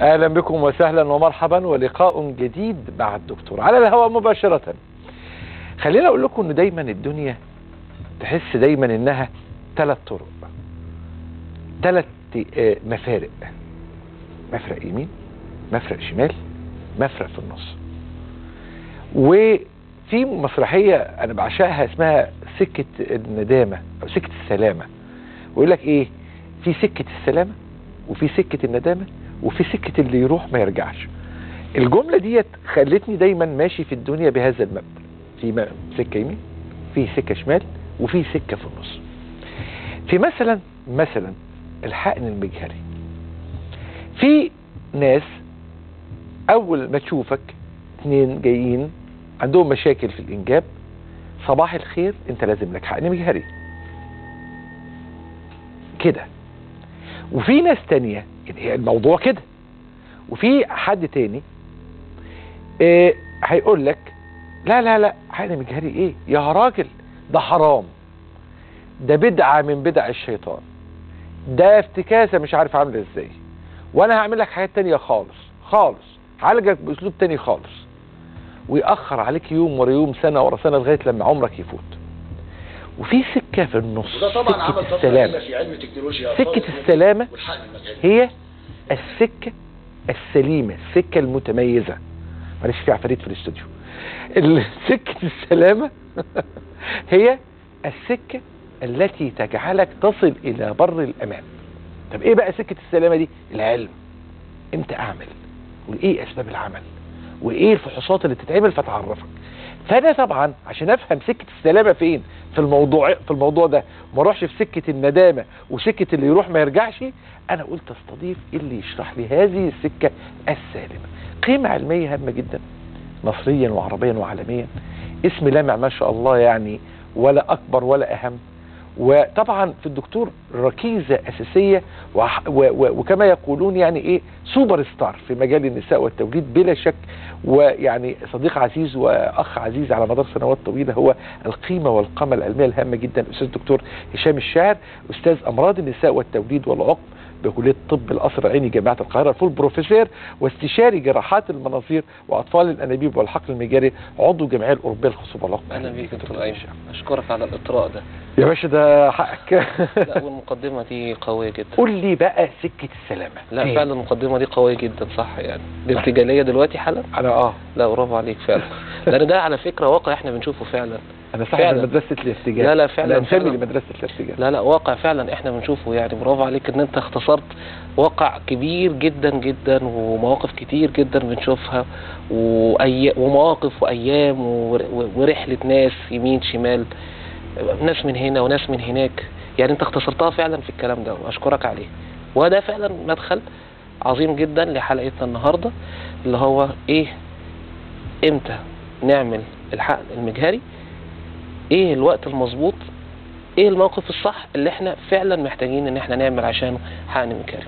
اهلا بكم وسهلا ومرحبا ولقاء جديد مع الدكتور على الهواء مباشره خلينا اقول لكم ان دايما الدنيا تحس دايما انها ثلاث طرق ثلاث مفارق مفرق يمين مفرق شمال مفرق في النص وفي مسرحيه انا بعشقها اسمها سكه الندامه او سكه السلامه ويقول لك ايه في سكه السلامه وفي سكه الندامه وفي سكه اللي يروح ما يرجعش الجمله ديت خلتني دايما ماشي في الدنيا بهذا المبدا في سكه يمين في سكه شمال وفي سكه في النص في مثلا مثلا الحقن المجهري في ناس اول ما تشوفك اتنين جايين عندهم مشاكل في الانجاب صباح الخير انت لازم لك حقن مجهري كده وفي ناس تانية يعني الموضوع كده وفي حد تاني اه هيقول لك لا لا لا حقن مجهري ايه يا راجل ده حرام ده بدعة من بدع الشيطان ده افتكاسة مش عارف عاملة ازاي وانا هعمل لك حاجات تانية خالص خالص هعالجك باسلوب تاني خالص ويأخر عليك يوم ورا يوم سنة ورا سنة لغاية لما عمرك يفوت وفي سكة في النص وده طبعا سكة عمل السلامة في علم التكنولوجيا سكة السلامة والحقن المجاني هي السكة السليمة السكة المتميزة معلش في عفاريت في الاستوديو ال- سكة السلامة هي السكة التي تجعلك تصل إلى بر الأمان طب إيه بقى سكة السلامة دي؟ العلم إمتى أعمل؟ وإيه أسباب العمل؟ وإيه الفحوصات اللي تتعمل فتعرفك فأنا طبعا عشان أفهم سكة السلامة فين في الموضوع في الموضوع ده ما اروحش في سكة الندامة وسكة اللي يروح ما يرجعش أنا قلت أستضيف اللي يشرح لي هذه السكة السالمة قيمة علمية هامة جدا مصريا وعربيا وعالميا اسم لامع ما شاء الله يعني ولا أكبر ولا أهم وطبعا في الدكتور ركيزة أساسية وح- و- و- وكما يقولون يعني إيه سوبر ستار في مجال النساء والتوليد بلا شك ويعني صديق عزيز وأخ عزيز على مدار سنوات طويلة هو القيمة والقامة العلمية الهامة جدا أستاذ الدكتور هشام الشاعر أستاذ أمراض النساء والتوليد والعقم بكلية طب القصر العيني جامعة القاهرة الفول بروفيسور واستشاري جراحات المناظير وأطفال الأنابيب والحقل المجاري عضو الجمعية الأوروبية للخصوبة والعقم اهلا بيك يا دكتور دكتور ايمن هشام. اشكرك على الاطراء ده يا باشا ده حقك لا والمقدمه دي قويه جدا قول لي بقى سكة السلامة لا فين؟ فعلا المقدمه دي قويه جدا صح يعني دي ارتجاليه دلوقتي حالا أنا آه لا برافو عليك فعلا لان ده على فكره واقع احنا بنشوفه فعلا أنا صاحب فعلا. مدرسة الارتجال لا لا فعلا أنا أنتمي فعلا. لمدرسة الارتجال لا لا واقع فعلا احنا بنشوفه يعني برافو عليك ان انت اختصرت واقع كبير جدا جدا ومواقف كتير جدا بنشوفها وأي... ومواقف وايام ور... ورحله ناس يمين شمال ناس من هنا وناس من هناك يعني انت اختصرتها فعلا في الكلام ده واشكرك عليه وده فعلا مدخل عظيم جدا لحلقتنا النهارده اللي هو ايه امتى نعمل الحقن المجهري ايه الوقت المظبوط ايه الموقف الصح اللي احنا فعلا محتاجين ان احنا نعمل عشانه حقن مجهري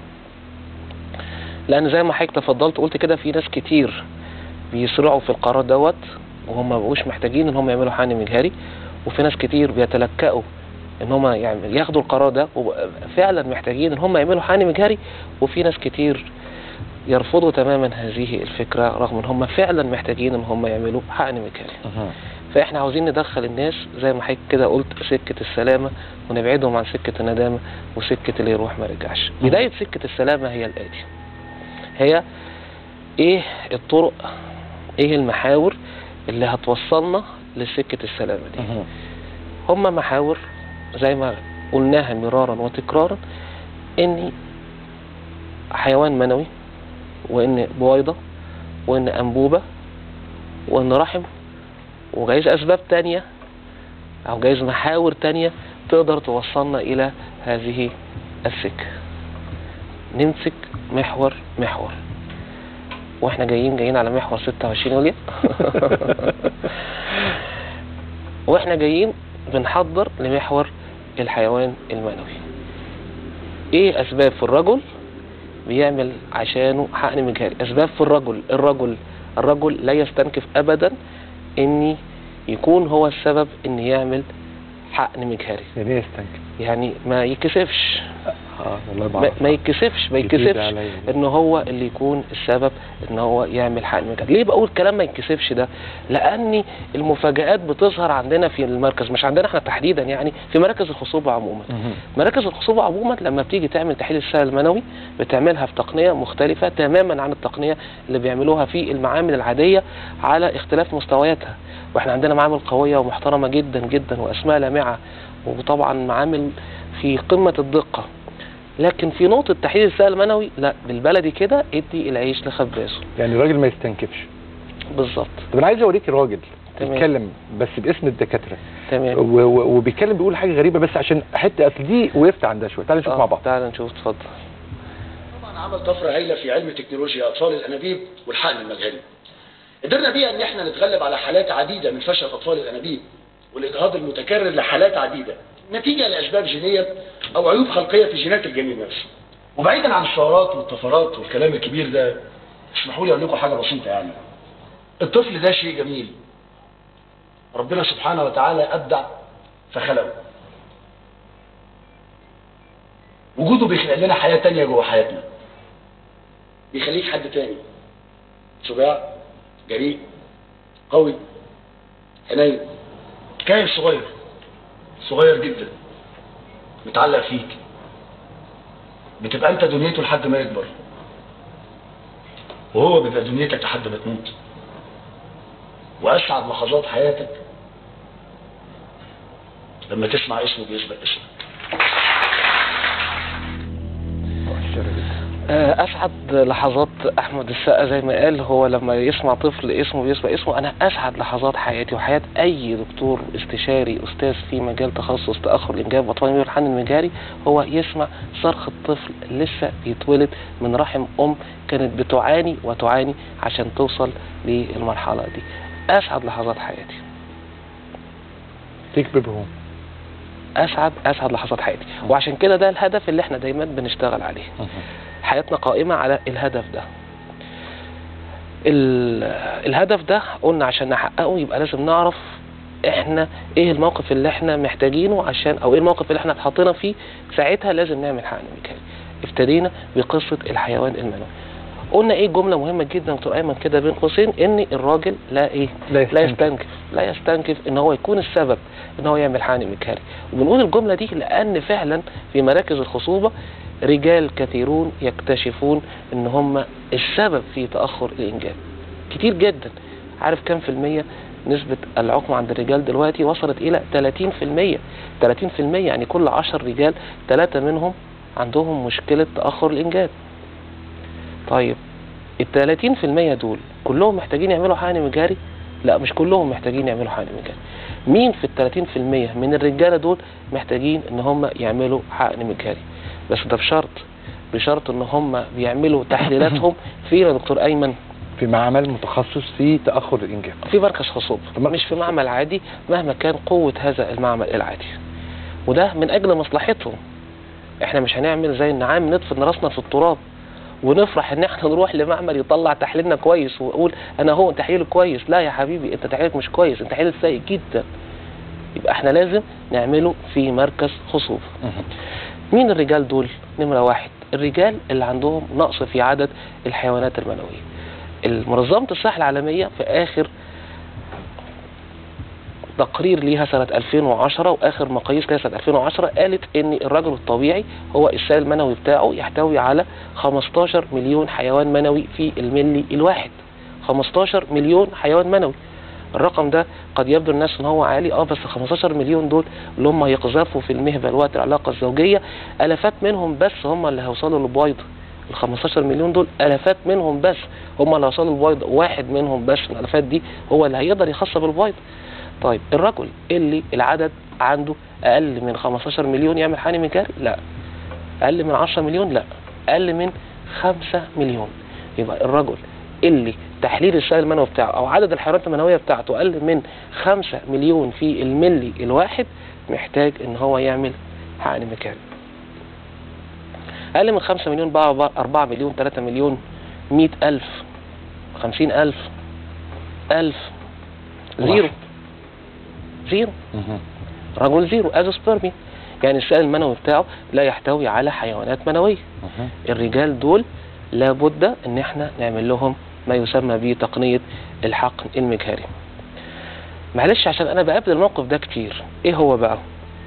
لان زي ما حضرتك تفضلت قلت كده في ناس كتير بيسرعوا في القرار دوت وهم ما بقوش محتاجين ان هم يعملوا حقن مجهري وفي ناس كتير بيتلكأوا ان هم يعني ياخدوا القرار ده وفعلا محتاجين ان هم يعملوا حقن مجهري وفي ناس كتير يرفضوا تماما هذه الفكرة رغم ان هم فعلا محتاجين ان هم يعملوا حقن مجهري أها. فاحنا عاوزين ندخل الناس زي ما حضرتك كده قلت سكة السلامة ونبعدهم عن سكة الندامة وسكة اللي يروح ما يرجعش مم. بداية سكة السلامة هي الآتي هي ايه الطرق ايه المحاور اللي هتوصلنا لسكة السلامة دي أها. هما محاور زي ما قلناها مرارا وتكرارا ان حيوان منوي وان بويضة وان انبوبة وان رحم وجايز اسباب تانية او جايز محاور تانية تقدر توصلنا الى هذه السكة نمسك محور محور واحنا جايين جايين على محور 26 يوليو واحنا جايين بنحضر لمحور الحيوان المنوي ايه اسباب في الرجل بيعمل عشانه حقن مجهري اسباب في الرجل الرجل الرجل لا يستنكف ابدا ان يكون هو السبب ان يعمل حقن مجهري يعني ايه يستنكر يعني ما يكسفش اه والله ما, بعرف ما يتكسفش ما جديدة يتكسفش عليا دي. ان هو اللي يكون السبب ان هو يعمل حقن مجهري ليه بقول كلام ما يتكسفش ده لان المفاجآت بتظهر عندنا في المركز مش عندنا احنا تحديدا يعني في مراكز الخصوبة عموما مهم. مراكز الخصوبة عموما لما بتيجي تعمل تحليل السائل المنوي بتعملها في تقنية مختلفة تماما عن التقنية اللي بيعملوها في المعامل العادية على اختلاف مستوياتها واحنا عندنا معامل قوية ومحترمة جدا جدا واسماء لامعة وطبعا معامل في قمة الدقة لكن في نقطة تحليل السائل المنوي لا بالبلدي كده ادي العيش لخبازه يعني الراجل ما يستنكفش بالظبط طب انا عايز اوريك الراجل تمام. بيتكلم بس باسم الدكاتره تمام و- و- وبيتكلم بيقول حاجه غريبه بس عشان حته اصل دي وقفت عندها شويه تعال نشوف آه، مع بعض تعال نشوف اتفضل طبعا عمل طفره هايله في علم تكنولوجيا اطفال الانابيب والحقن المجهري. قدرنا بيها ان احنا نتغلب على حالات عديده من فشل اطفال الانابيب والاجهاض المتكرر لحالات عديده نتيجه لاسباب جينيه او عيوب خلقيه في جينات الجنين نفسه. وبعيدا عن الشعارات والطفرات والكلام الكبير ده اسمحوا لي اقول لكم حاجه بسيطه يعني. الطفل ده شيء جميل. ربنا سبحانه وتعالى ابدع فخلقه. وجوده بيخلق لنا حياه تانية جوه حياتنا. بيخليك حد تاني شجاع جريء قوي حنين كائن صغير صغير جدا متعلق فيك بتبقى انت دنيته لحد ما يكبر وهو بيبقى دنيتك لحد ما تموت واسعد لحظات حياتك لما تسمع اسمه بيسبق اسمك مؤثرة جدا. آه، اسعد لحظات احمد السقا زي ما قال هو لما يسمع طفل اسمه بيسمع اسمه انا اسعد لحظات حياتي وحياه اي دكتور استشاري استاذ في مجال تخصص تاخر الانجاب واطفال والحن المجاري هو يسمع صرخ الطفل لسه بيتولد من رحم ام كانت بتعاني وتعاني عشان توصل للمرحله دي اسعد لحظات حياتي تيك بيبي هوم اسعد اسعد لحظات حياتي وعشان كده ده الهدف اللي احنا دايما بنشتغل عليه حياتنا قائمة على الهدف ده ال- الهدف ده قلنا عشان نحققه يبقى لازم نعرف احنا ايه الموقف اللي احنا محتاجينه عشان او ايه الموقف اللي احنا اتحطينا فيه ساعتها لازم نعمل حقن ميكاني ابتدينا بقصة الحيوان المنوي قلنا ايه جملة مهمة جدا دكتور ايمن كده بين قوسين ان الراجل لا ايه لا لا يستنكف. يستنكف لا يستنكف ان هو يكون السبب ان هو يعمل حقن ميكاني وبنقول الجملة دي لان فعلا في مراكز الخصوبة رجال كثيرون يكتشفون ان هم السبب في تأخر الانجاب كتير جدا عارف كم في المية نسبة العقم عند الرجال دلوقتي وصلت إلى 30% 30% يعني كل 10 رجال ثلاثة منهم عندهم مشكلة تأخر الإنجاب طيب ال 30% دول كلهم محتاجين يعملوا حقن مجاري؟ لا مش كلهم محتاجين يعملوا حقن مجاري مين في ال 30% من الرجالة دول محتاجين ان هم يعملوا حقن مجاري بس ده بشرط بشرط ان هم بيعملوا تحليلاتهم فين يا دكتور ايمن في معمل متخصص في تاخر الانجاب في مركز خصوبة مش في معمل عادي مهما كان قوة هذا المعمل العادي وده من أجل مصلحتهم احنا مش هنعمل زي النعام ندفن راسنا في التراب ونفرح ان احنا نروح لمعمل يطلع تحليلنا كويس واقول انا هو تحليل كويس لا يا حبيبي انت تحليلك مش كويس انت تحليلك سيء جدا يبقى احنا لازم نعمله في مركز خصوبة مين الرجال دول نمرة واحد الرجال اللي عندهم نقص في عدد الحيوانات المنوية منظمة الصحة العالمية في آخر تقرير ليها سنة 2010 وآخر مقاييس ليها سنة 2010 قالت إن الرجل الطبيعي هو السائل المنوي بتاعه يحتوي على 15 مليون حيوان منوي في الملي الواحد 15 مليون حيوان منوي الرقم ده قد يبدو الناس ان هو عالي اه بس 15 مليون دول اللي هم يقذفوا في المهبل وقت العلاقه الزوجيه الافات منهم بس هم اللي هيوصلوا للبويضه ال 15 مليون دول الافات منهم بس هم اللي هيوصلوا للبويضه واحد منهم بس من الالافات دي هو اللي هيقدر يخصب البويضه طيب الرجل اللي العدد عنده اقل من 15 مليون يعمل حقن مجاري لا اقل من 10 مليون لا اقل من 5 مليون يبقى الرجل اللي تحليل السائل المنوي بتاعه او عدد الحيوانات المنويه بتاعته اقل من 5 مليون في الملي الواحد محتاج ان هو يعمل حقن مجاري اقل من 5 مليون بقى 4 مليون 3 مليون 100 الف 50 الف الف زيرو واحد. زيرو رجل زيرو ازوسبرمي يعني السائل المنوي بتاعه لا يحتوي على حيوانات منويه مهم. الرجال دول لابد ان احنا نعمل لهم ما يسمى بتقنيه الحقن المجهري معلش عشان انا بقابل الموقف ده كتير ايه هو بقى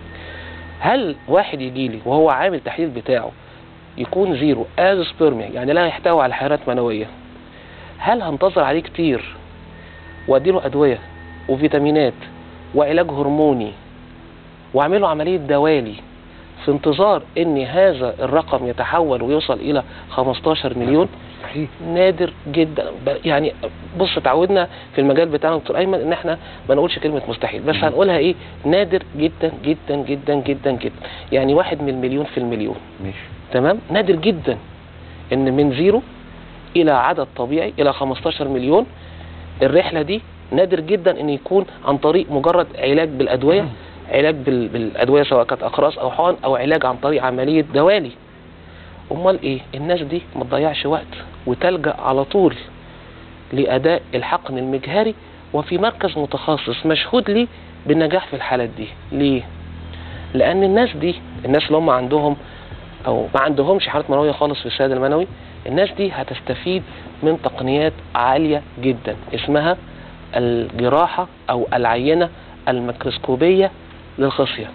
هل واحد يجي لي وهو عامل التحليل بتاعه يكون زيرو از سبيرميا يعني لا يحتوي على حيوانات منويه هل هنتظر عليه كتير واديله ادويه وفيتامينات وعلاج هرموني واعمله عمليه دوالي في انتظار ان هذا الرقم يتحول ويوصل الى 15 مليون مستحيل نادر جدا ب- يعني بص اتعودنا في المجال بتاعنا دكتور ايمن ان احنا ما نقولش كلمه مستحيل بس هنقولها ايه نادر جدا جدا جدا جدا جدا يعني واحد من المليون في المليون ماشي تمام نادر جدا ان من زيرو الى عدد طبيعي الى 15 مليون الرحله دي نادر جدا ان يكون عن طريق مجرد علاج بالادويه علاج بال- بالادويه سواء كانت اقراص او حقن او علاج عن طريق عمليه دوالي امال ايه الناس دي ما تضيعش وقت وتلجا على طول لاداء الحقن المجهري وفي مركز متخصص مشهود ليه بالنجاح في الحالات دي ليه لان الناس دي الناس اللي هم عندهم او ما عندهمش حالات منويه خالص في السائل المنوي الناس دي هتستفيد من تقنيات عاليه جدا اسمها الجراحه او العينه الميكروسكوبيه للخصيه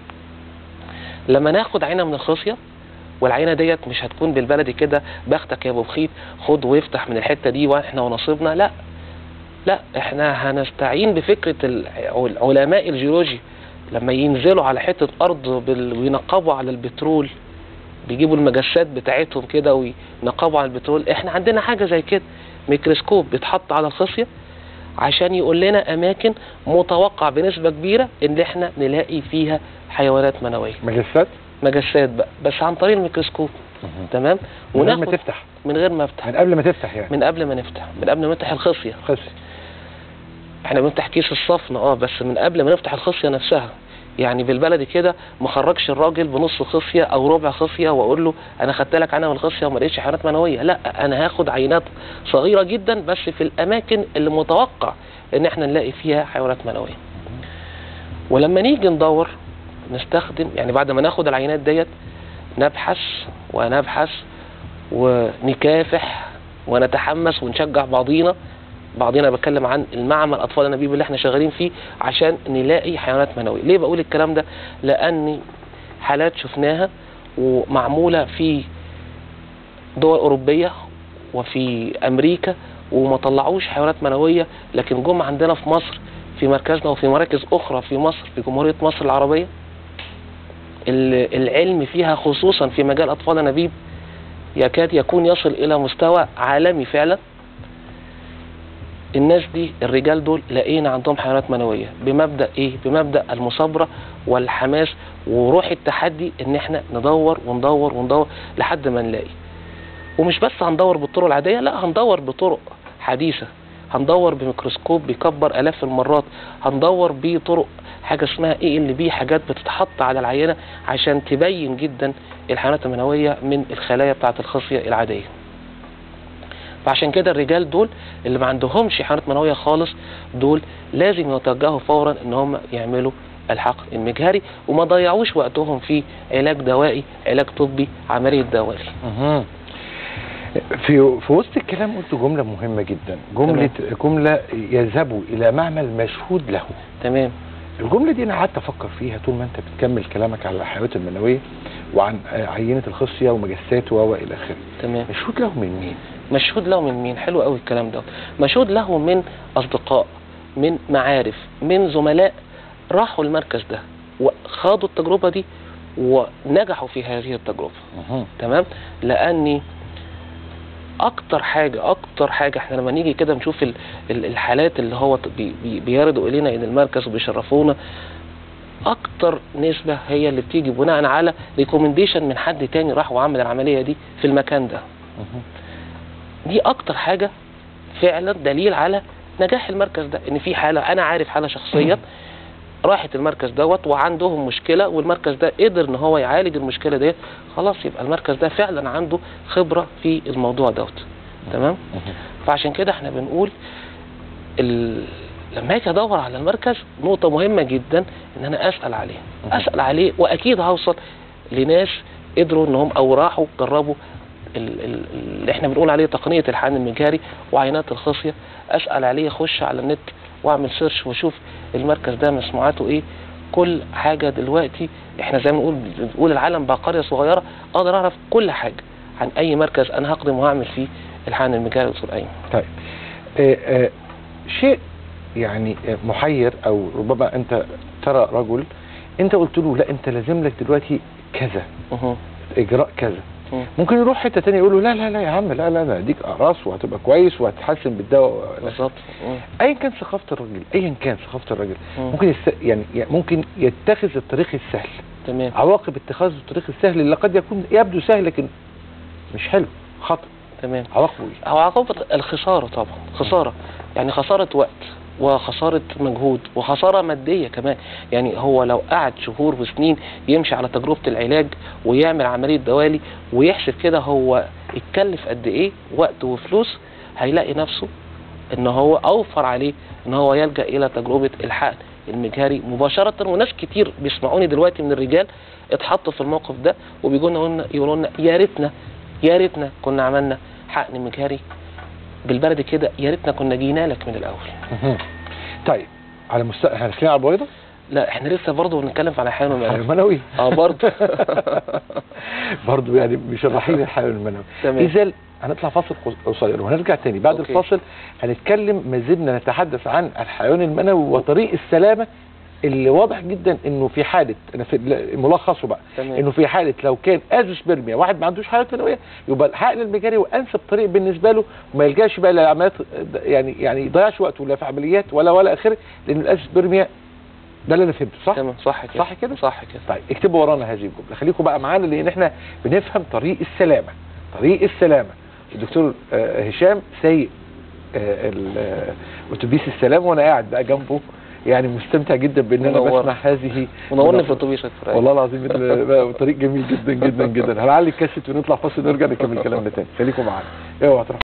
لما ناخد عينه من الخصيه والعينه ديت مش هتكون بالبلدي كده باختك يا ابو بخيت خد وافتح من الحته دي واحنا ونصيبنا لا لا احنا هنستعين بفكره الع- علماء الجيولوجي لما ينزلوا على حته ارض بال- وينقبوا على البترول بيجيبوا المجسات بتاعتهم كده وينقبوا على البترول احنا عندنا حاجه زي كده ميكروسكوب بيتحط على الخصيه عشان يقول لنا اماكن متوقع بنسبه كبيره ان احنا نلاقي فيها حيوانات منويه مجسات مجسات بقى بس عن طريق الميكروسكوب تمام من غير ما وناخد تفتح من غير ما افتح من قبل ما تفتح يعني من قبل ما نفتح من قبل ما نفتح الخصيه خصي احنا بنفتح كيس الصفن اه بس من قبل ما نفتح الخصيه نفسها يعني بالبلدي كده ما خرجش الراجل بنص خصيه او ربع خصيه واقول له انا خدت لك عينه من الخصيه وما لقيتش حيوانات منويه لا انا هاخد عينات صغيره جدا بس في الاماكن اللي متوقع ان احنا نلاقي فيها حيوانات منويه ولما نيجي ندور نستخدم يعني بعد ما ناخد العينات ديت نبحث ونبحث ونكافح ونتحمس ونشجع بعضينا بعضينا بتكلم عن المعمل اطفال الانابيب اللي احنا شغالين فيه عشان نلاقي حيوانات منويه ليه بقول الكلام ده لان حالات شفناها ومعموله في دول اوروبيه وفي امريكا وما طلعوش حيوانات منويه لكن جم عندنا في مصر في مركزنا وفي مراكز اخرى في مصر في جمهوريه مصر العربيه ال- العلم فيها خصوصا في مجال اطفال الانابيب يكاد يكون يصل الى مستوى عالمي فعلا الناس دي الرجال دول لقينا عندهم حيوانات منويه بمبدا ايه بمبدا المصابره والحماس وروح التحدي ان احنا ندور وندور وندور لحد ما نلاقي ومش بس هندور بالطرق العاديه لا هندور بطرق حديثه هندور بميكروسكوب بيكبر الاف المرات هندور بطرق حاجه اسمها ايه اللي بيه حاجات بتتحط على العينه عشان تبين جدا الحيوانات المنويه من الخلايا بتاعه الخصيه العاديه فعشان كده الرجال دول اللي ما عندهمش حيوانات منويه خالص دول لازم يتوجهوا فورا ان هم يعملوا الحقن المجهري وما ضيعوش وقتهم في علاج دوائي علاج طبي عمليه دوالي مهم. في في وسط الكلام قلت جمله مهمه جدا جمله جمله يذهبوا الى معمل مشهود له تمام الجمله دي انا قعدت افكر فيها طول ما انت بتكمل كلامك على الحيوانات المنويه وعن آه، عينه الخصيه ومجسات و الى اخره تمام مشهود له من مين مشهود له من مين حلو قوي الكلام ده مشهود له من اصدقاء من معارف من زملاء راحوا المركز ده وخاضوا التجربه دي ونجحوا في هذه التجربه مهم. تمام لاني اكتر حاجه اكتر حاجه احنا لما نيجي كده نشوف ال- ال- الحالات اللي هو بي بي بيردوا الينا الى المركز وبيشرفونا اكتر نسبه هي اللي بتيجي بناء على ريكومنديشن من حد تاني راح وعمل العمليه دي في المكان ده مهم. دي اكتر حاجه فعلا دليل على نجاح المركز ده ان في حاله انا عارف حاله شخصيا راحت المركز دوت وعندهم مشكله والمركز ده قدر ان هو يعالج المشكله ديت خلاص يبقى المركز ده فعلا عنده خبره في الموضوع دوت تمام مهم. فعشان كده احنا بنقول ال- لما اجي ادور على المركز نقطه مهمه جدا ان انا اسال عليه اسال عليه واكيد هوصل لناس قدروا انهم او راحوا جربوا ال- ال- اللي احنا بنقول عليه تقنيه الحقن المجهري وعينات الخصيه اسال عليه اخش على النت واعمل سيرش واشوف المركز ده مسموعاته ايه كل حاجه دلوقتي احنا زي ما بنقول بنقول العالم بقى قريه صغيره اقدر اعرف كل حاجه عن اي مركز انا هقدم وهعمل فيه الحقن المجهري يا دكتور ايمن طيب آه آه شيء يعني آه، محير او ربما انت ترى رجل انت قلت له لا انت لازم لك دلوقتي كذا مه. اجراء كذا مه. ممكن يروح حته تانية يقول له لا لا لا يا عم لا لا لا اديك اقراص وهتبقى كويس وهتحسن بالدواء بالظبط مه. ايا كان ثقافه الراجل ايا كان ثقافه الراجل مم. ممكن يست... يعني يعني ممكن يتخذ الطريق السهل تمام عواقب اتخاذ الطريق السهل اللي قد يكون يبدو سهل لكن مش حلو خطأ تمام عواقبه ايه هو عقوبة الخسارة طبعا خسارة يعني خسارة وقت وخسارة مجهود وخسارة مادية كمان يعني هو لو قعد شهور وسنين يمشي على تجربة العلاج ويعمل عملية دوالي ويحسب كده هو اتكلف قد ايه وقت وفلوس هيلاقي نفسه ان هو اوفر عليه ان هو يلجأ الى تجربة الحقن المجهري مباشرة وناس كتير بيسمعوني دلوقتي من الرجال اتحطوا في الموقف ده وبيجوا لنا يقولوا لنا يا ريتنا يا ريتنا كنا عملنا حقن مجهري بالبلدي كده يا ريتنا كنا جينا لك من الاول مهم. طيب على مستوى احنا داخلين على البويضه لا احنا لسه برضه بنتكلم على حيوان المنوي المنوي اه برضه برضه يعني مشرحين الحيوان المنوي تمام. اذا هنطلع فاصل قص- قصير وهنرجع تاني بعد أوكي. الفاصل هنتكلم ما زلنا نتحدث عن الحيوان المنوي وطريق السلامه اللي واضح جدا انه في حاله انا في ملخصه بقى تمام. انه في حاله لو كان ازوسبرميا واحد ما عندوش حاله منويه يبقى الحقن المجاري هو انسب طريق بالنسبه له وما يلجاش بقى للعمليات يعني يعني يضيعش وقته لا في عمليات ولا ولا اخره لان الازوسبرميا ده اللي انا فهمته صح؟ تمام صح كده صح كده؟ صح كده طيب اكتبوا ورانا هذه الجمله خليكم بقى معانا لان احنا بنفهم طريق السلامه طريق السلامه الدكتور آه، هشام سايق آه، ال- آه، اتوبيس السلام وانا قاعد بقى جنبه يعني مستمتع جدا بان انا منور. بسمع هذه ونورني في الاتوبيس يا دكتور أيمن. والله العظيم ال- بقى طريق جميل جدا جدا جدا هنعلي الكاسيت ونطلع فاصل ونرجع نكمل كلامنا تاني خليكم معانا اوعى تروحوا